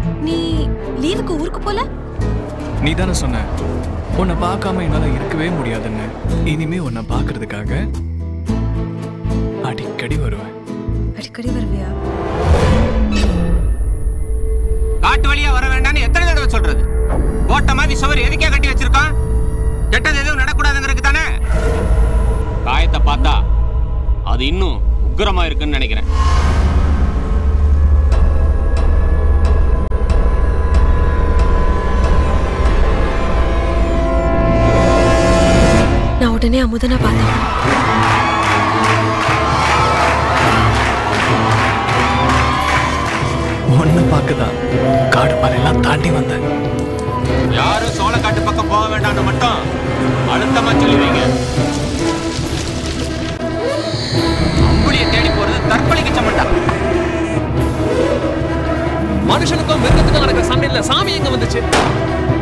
நீ லீவுக்கு ஊருக்கு போல நீ தானே சொன்ன உன்னை பார்க்காம என்னால இருக்கவே முடியாதுன்னு இனிமே உன்னை பார்க்கறதுக்காக அடிக்கடி வருவேன் அடிக்கடி வருவியா காட்டு வழியா வர வேண்டாம்னு எத்தனை தடவை சொல்றது கோட்டை மாதிரி சுவர் எதுக்கே கட்டி வச்சிருக்கோம் கெட்டது எதுவும் நடக்கூடாதுங்கிறதுக்கு தானே காயத்தை பார்த்தா அது இன்னும் உக்கிரமா இருக்குன்னு நினைக்கிறேன் நான் உடனே அமுதனை பார்த்தேன் உன்னை பார்க்க தான் காடு மலையெல்லாம் தாண்டி வந்தேன் யாரும் சோளக்காட்டு பக்கம் போக வேண்டாம்னு மட்டும் அழுத்தமா சொல்லி வைங்க அம்புலியை தேடி போறது தற்கொலைக்கு சமண்டா மனுஷனுக்கும் மிருகத்துக்கும் நடக்கிற சண்டையில சாமி எங்க வந்துச்சு